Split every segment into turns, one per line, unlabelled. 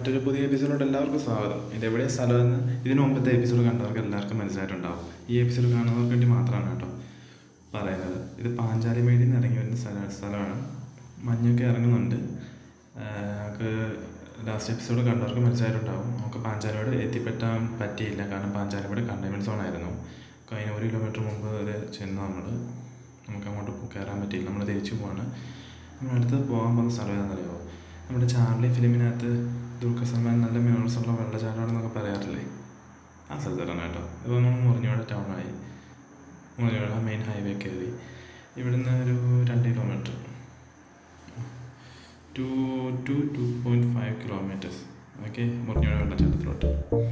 മറ്റൊരു പുതിയ എപ്പിസോഡിലോട്ട് എല്ലാവർക്കും സ്വാഗതം ഇത് എവിടെ സ്ഥലമെന്ന് ഇതിനു മുമ്പത്തെ എപ്പിസോഡ് കണ്ടവർക്ക് എല്ലാവർക്കും മനസ്സിലായിട്ടുണ്ടാവും ഈ എപ്പിസോഡ് കാണുന്നവർക്ക് വേണ്ടി മാത്രമാണ് കേട്ടോ പറയുന്നത് ഇത് പാഞ്ചാലിമേടിൽ നിന്ന് ഇറങ്ങി വരുന്ന സ്ഥല സ്ഥലമാണ് മഞ്ഞൊക്കെ ഇറങ്ങുന്നുണ്ട് ആ, നമുക്ക് ലാസ്റ്റ് എപ്പിസോഡ് കണ്ടവർക്ക് മനസ്സിലായിട്ടുണ്ടാവും നമുക്ക് പാഞ്ചാലിമേട് എത്തിപ്പെട്ടാൻ പറ്റിയില്ല കാരണം പാഞ്ചാലിമേട് കണ്ടെയ്ൻമെൻറ്റ് സോൺ ആയിരുന്നു കഴിഞ്ഞ ഒരു കിലോമീറ്റർ മുമ്പ് വരെ ചെന്ന് നമ്മൾ നമുക്ക് അങ്ങോട്ട് പോ- കയറാൻ പറ്റിയില്ല നമ്മൾ തിരിച്ചു പോവാണ് നമ്മൾ അടുത്ത് പോകാൻ പോകുന്ന സ്ഥലം ഏതാണെന്നറിയാമോ നമ്മുടെ ചാർലി ഫിലിമിനകത്ത് ദുൽഖർ സൽമാൻ നല്ല മ്യൂണൽസ് ഉള്ള വെള്ളച്ചാട്ടമാണെന്നൊക്കെ പറയാറില്ലേ ആ സ്ഥലത്താണ് കേട്ടോ ഇപ്പോൾ നമ്മൾ മുറിഞ്ഞോട് ടൗണായി മുറിഞ്ഞോട് മെയിൻ ഹൈവേ കയറി ഇവിടുന്ന് ഒരു രണ്ട് kilometre two two two point five kilometres okay Murinjode വെള്ളച്ചാട്ടത്തിലോട്ട്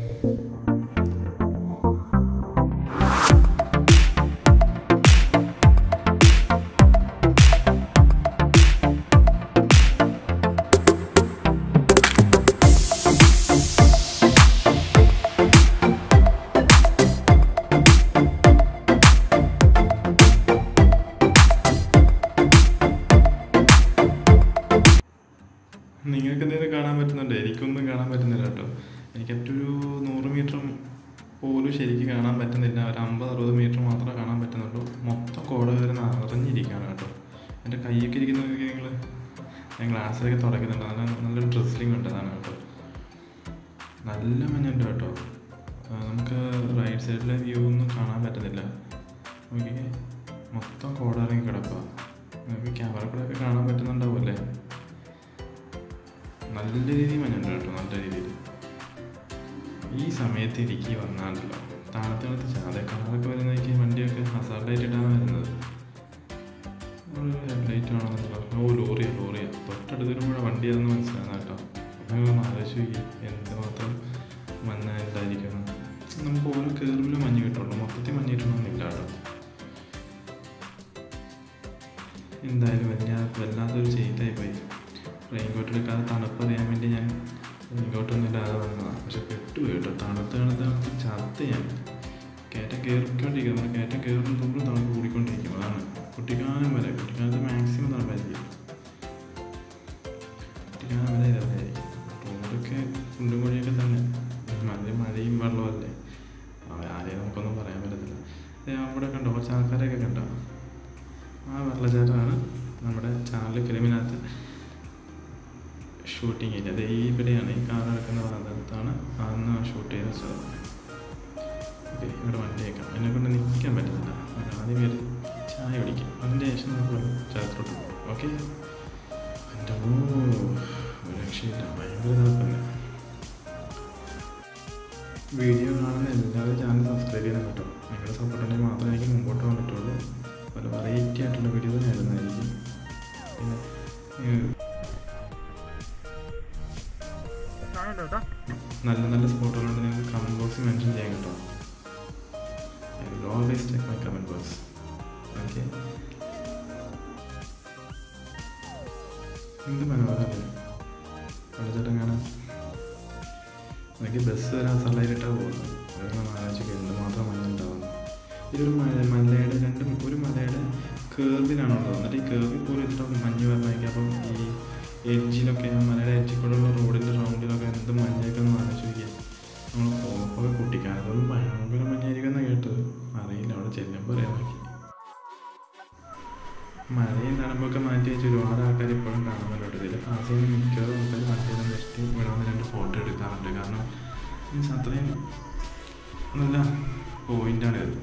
നിങ്ങൾക്ക് എന്തെങ്കിലും കാണാൻ പറ്റുന്നുണ്ടോ എനിക്കൊന്നും കാണാൻ പറ്റുന്നില്ല കേട്ടോ എനിക്ക് ഒരു നൂറ് മീറ്റർ പോലും ശരിക്കും കാണാൻ പറ്റുന്നില്ല ഒരു അമ്പത് അറുപത് മീറ്റർ മാത്രമേ കാണാൻ പറ്റുന്നുള്ളൂ മൊത്തം കോട കയറി നിറഞ്ഞിരിക്കുകയാണ് കേട്ടോ എൻ്റെ കൈയൊക്കെ ഇരിക്കുന്ന നിങ്ങൾ ഞാൻ ഗ്ലാസ്സിലൊക്കെ തുടയ്ക്കുന്നുണ്ട് നല്ല നല്ലൊരു ഡ്രസ്സിലിംഗ് ഉണ്ട് അതാണ് കേട്ടോ നല്ല മഞ്ഞുണ്ട് കേട്ടോ ആ, നമുക്ക് റൈറ്റ് സൈഡിലെ വ്യൂ ഒന്നും കാണാൻ പറ്റുന്നില്ല നോക്കിക്കേ മൊത്തം കോട ഇറങ്ങി കിടക്കുക നിങ്ങൾക്ക് ക്യാമറ കൂടെ ഒക്കെ കാണാൻ പറ്റുന്നുണ്ടാവുമല്ലേ നല്ല രീതിയിൽ മഞ്ഞുണ്ട് കേട്ടോ നല്ല രീതിയിൽ ഈ സമയത്ത് ഇടുക്കി വന്നാണല്ലോ തണുത്ത് തണുത്ത് ചാതെ കളറൊക്കെ വരുന്നതൊക്കെ വണ്ടിയൊക്കെ ഹസാർഡായിട്ടിട്ടാണ് വരുന്നത് ഒരു ഹെഡ്ലൈറ്റ് ആണെന്നുണ്ടല്ലോ ഓ ലോറിയാ ലോറിയാ തൊട്ടടുത്ത് വരുമ്പോഴാണ് വണ്ടി അതെന്ന് മനസ്സിലാകുന്ന കേട്ടോ ഒന്ന് ആലോചിച്ച് നോക്കി എന്തുമാത്രം മഞ്ഞ എന്തായിരിക്കണം നമുക്ക് ഓരോ കയറിലും മഞ്ഞ് കിട്ടുള്ളൂ മൊത്തത്തിൽ മഞ്ഞ് കിട്ടണമെന്നില്ല കേട്ടോ എന്തായാലും വലിയ വല്ലാത്തൊരു ചെയ്തായി പോയി റെയിൻകോട്ട് എടുക്കാതെ തണുപ്പ് അറിയാൻ വേണ്ടി ഞാൻ റെയിൻകോട്ടൊന്നും ഇല്ലാതെ വന്നതാണ് പക്ഷെ പെട്ടുപോയി കേട്ടോ തണുത്ത് തണുത്ത് തണുത്ത് ചത്ത് ഞാൻ കയറ്റം കയറിക്കൊണ്ടിരിക്കും നമ്മൾ കയറ്റം കയറും തോറും തണുപ്പ് കൂടിക്കൊണ്ടിരിക്കും അതാണ് കുട്ടിക്കാലം വരെ കുട്ടിക്കാലത്ത് മാക്സിമം തണുപ്പായിരിക്കും കുട്ടിക്കാലം വരെ ഇതല്ലായിരിക്കും റോഡൊക്കെ കുണ്ടും കുഴിയൊക്കെ തന്നെ മഴ മഴയും വെള്ളമല്ലേ ആ- ആരെയും നമുക്കൊന്നും പറയാൻ പറ്റത്തില്ല ദേ അവിടെ കണ്ടോ കുറച്ച് ആൾക്കാരെയൊക്കെ കണ്ടോ ആ വെള്ളച്ചാട്ടമാണ് നമ്മുടെ ചാനൽ ഫിലിമിനകത്ത് ഷൂട്ടിങ് ഏരിയ അത് ഈ ഇവിടെയാണ് ഈ കാർ എടുക്കുന്ന ഭാഗത്താണ് അന്ന് ഷൂട്ട് ചെയ്ത സ്ഥലം ഓക്കെ ഇവിടെ വണ്ടി വയ്ക്കാം എന്നെ കൊണ്ട് നിൽക്കാൻ പറ്റുന്നില്ല അപ്പോൾ ആദ്യം കയറി ചായ കുടിക്കാം അതിൻ്റെ ശേഷം നമുക്ക് ചേർത്തോട്ട് പോകും ഓക്കെ എൻ്റെ ഓ ഒരു രക്ഷയില്ല ഭയങ്കര തണുപ്പന്നെ വീഡിയോ കാണുന്ന എല്ലാവരും ചാനൽ സബ്സ്ക്രൈബ് ചെയ്യണം കേട്ടോ നിങ്ങളുടെ സപ്പോർട്ട് ഉണ്ടെങ്കിൽ മാത്രമേ എനിക്ക് മുമ്പോട്ട് പോകാൻ പറ്റുള്ളൂ പല വെറൈറ്റി ആയിട്ടുള്ള വീഡിയോ തന്നെ ആയിരുന്നായിരിക്കും പിന്നെ ഏഹ്, നല്ല നല്ല സ്പോട്ടുകളുണ്ട് നിങ്ങൾക്ക് കമൻറ്റ് ബോക്സിൽ മെൻഷൻ ചെയ്യാൻ കേട്ടോ I will always check my comment box okay എന്ത് മനോഹരമല്ലേ വെള്ളച്ചാട്ടം കാണാൻ എനിക്ക് ബസ് വരാൻ സ്ഥലമായിട്ടാണ് പോകുന്നത് അതൊന്നും ആലോചിക്കുക എന്തുമാത്രം മഞ്ഞുണ്ടാവുന്നു ഇതൊരു മല മലയുടെ രണ്ട് ഒരു മലയുടെ കേർവിലാണുള്ളത് എന്നിട്ട് ഈ കേർവിൽ പോലും ഇത്ര മഞ്ഞ് വരണമെങ്കിൽ അപ്പം ഈ എഡ്ജിലൊക്കെ ആ മലയുടെ എഡ്ജിൽ കൂടെയുള്ള റോഡിൻ്റെ റൗണ്ടിലൊക്കെ എന്ത് മഞ്ഞൊക്കെ ഒന്ന് ആലോചിക്കുക നമ്മൾ പോകുമ്പോൾ കുട്ടിക്കാലത്തൊന്നും ഭയങ്കര മഞ്ഞായിരിക്കും എന്നാണ് കേട്ടത് അറിയില്ല അവിടെ ചെല്ലുമ്പോൾ അറിയാൻ നോക്കി മഴയും തണുപ്പൊക്കെ മാറ്റി വെച്ച് ഒരുപാട് ആൾക്കാർ ഇപ്പോഴും കാണുന്നുണ്ട് ഇതിൽ ക്ലാസ്സിൽ മിക്കവാറും ആൾക്കാർ വണ്ടിയെല്ലാം നിർത്തി ഇവിടെ വന്ന് രണ്ട് ഫോട്ടോ എടുക്കാറുണ്ട് കാരണം മീൻസ് അത്രയും നല്ല പോയിന്റാണ് ഇത്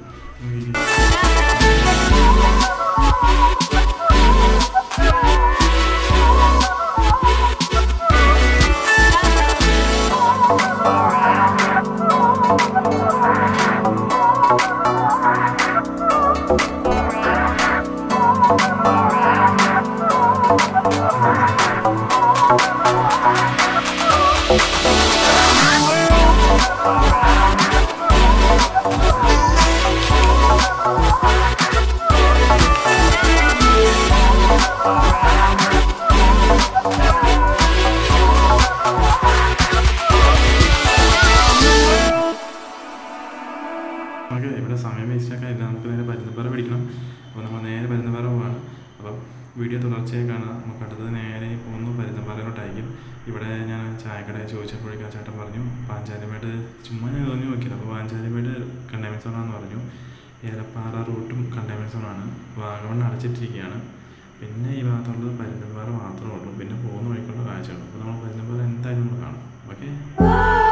നമുക്ക് ഇവിടെ സമയം വേസ്റ്റ് ആക്കാൻ ഇല്ല നമുക്ക് നേരെ പരുന്നപ്പാറ പിടിക്കണം അപ്പോൾ നമ്മൾ നേരെ പരുന്നപ്പാറ പോവാണ് അപ്പം വീഡിയോ തുടർച്ചയായി കാണുക നമുക്ക് അടുത്തത് നേരെ പോകുന്നു പരുന്നപ്പാറയിലോട്ടായിരിക്കും ഇവിടെ ഞാൻ ചായക്കടയിൽ ചോദിച്ചപ്പോഴേക്കും ആ ചേട്ടൻ പറഞ്ഞു പാഞ്ചാലിമേട് ചുമ്മാ ഞാൻ തോന്നി നോക്കിയത് അപ്പോൾ പാഞ്ചാലിമേട് കണ്ടെയ്ൻമെൻറ് സോണാന്ന് പറഞ്ഞു ഏലപ്പാറ റൂട്ടും കണ്ടെയ്ൻമെൻറ് സോണാണ് വാഗമൺ അടച്ചിട്ടിരിക്കുകയാണ് പിന്നെ ഈ ഭാഗത്തുള്ളത് പരുന്തുംപാറ മാത്രമേ ഉള്ളൂ പിന്നെ പോകുന്ന വഴിക്കുള്ള കാഴ്ചയുള്ളൂ അപ്പോൾ നമ്മൾ പരുന്തുംപാറ എന്തായാലും നമ്മൾ കാണും ഓക്കെ